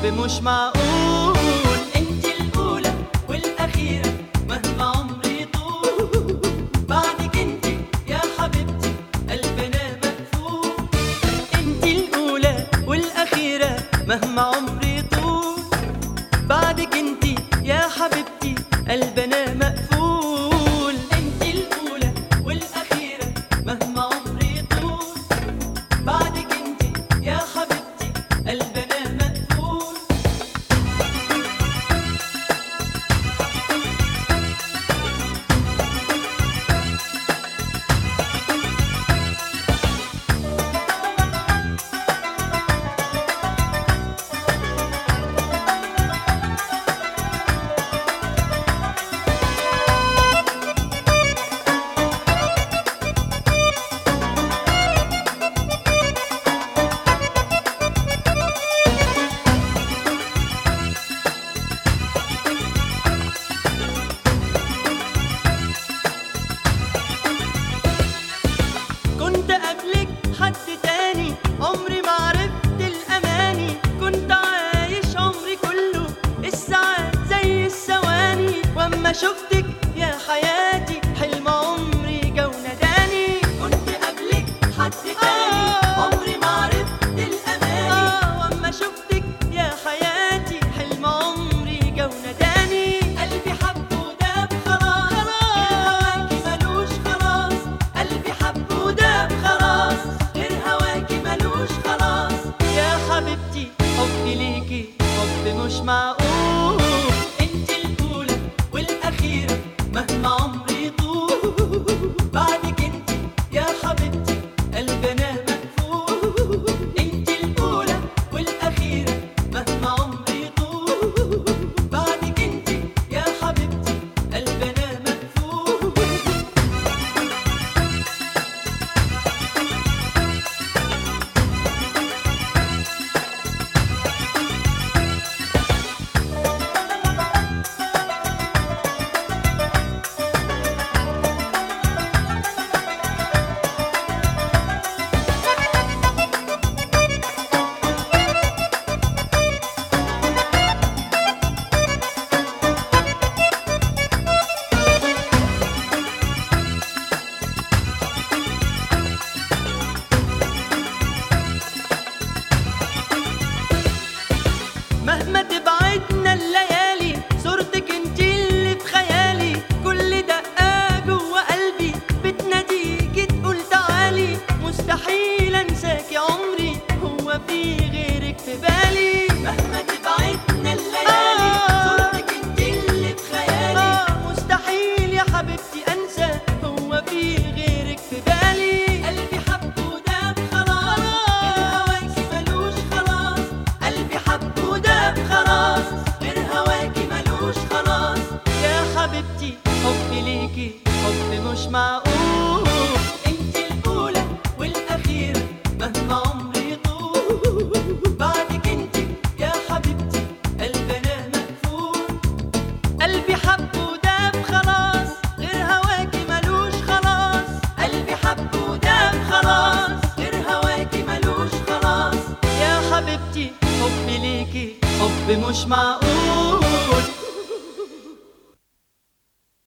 مش معقول انت الاولى والاخيره مهما عمري طول بعدك انت يا حبيبتي قلبنا مقفول انت الاولى والاخيره مهما عمري طول بعدك انت يا حبيبتي قلبنا مقفول انت الاولى والاخيره مهما عمري طول بعدك انت يا حبيبتي قلبنا مقفول كنت قبلك حد تاني عمري ما عرفت الأماني كنت عايش عمري كله الساعات زي الثواني واما شفتك يا حياتي حلم عمري جو نداني كنت قبلك حد تاني عمري ما عرفت الأماني واما شفتك يا حياتي حلم عمري جو نداني قلبي حب وداب خلاص غير هواكي ملوش خلاص قلبي حب وداب خلاص غير هواكي ملوش خلاص يا حبيبتي حبي ليكي حب مش معقول انت الاولى والاخيره مهما عمري طول بعدك انت يا حبيبتي قلبنا مقفول انت الاولى والاخيره مهما عمري طول بعدك انت يا حبيبتي قلبنا مقفول مهما تبعدنا الليالي صورتك انت اللي في خيالي كل دقة جوه قلبي بتناديكي تقول تعالي مستحيل انساكي عمري هو في غيرك في بالي مهما تبعدنا الليالي صورتك انت اللي في خيالي مستحيل يا حبيبتي انسى هو في غيرك في بالي قلبي حب وداب خلاص غير هواكي ملوش خلاص قلبي حب وداب خلاص غير هواكي ملوش خلاص يا حبيبتي حبي ليكي حب مش معقول انت الاولى والاخيره مهما عمري طول بعدك انت يا حبيبتي قلبنا مقفول قلبي حب وداب خلاص غير هواكي ملوش خلاص قلبي حب وداب خلاص غير هواكي ملوش خلاص يا حبيبتي حبي ليكي حب مش معقول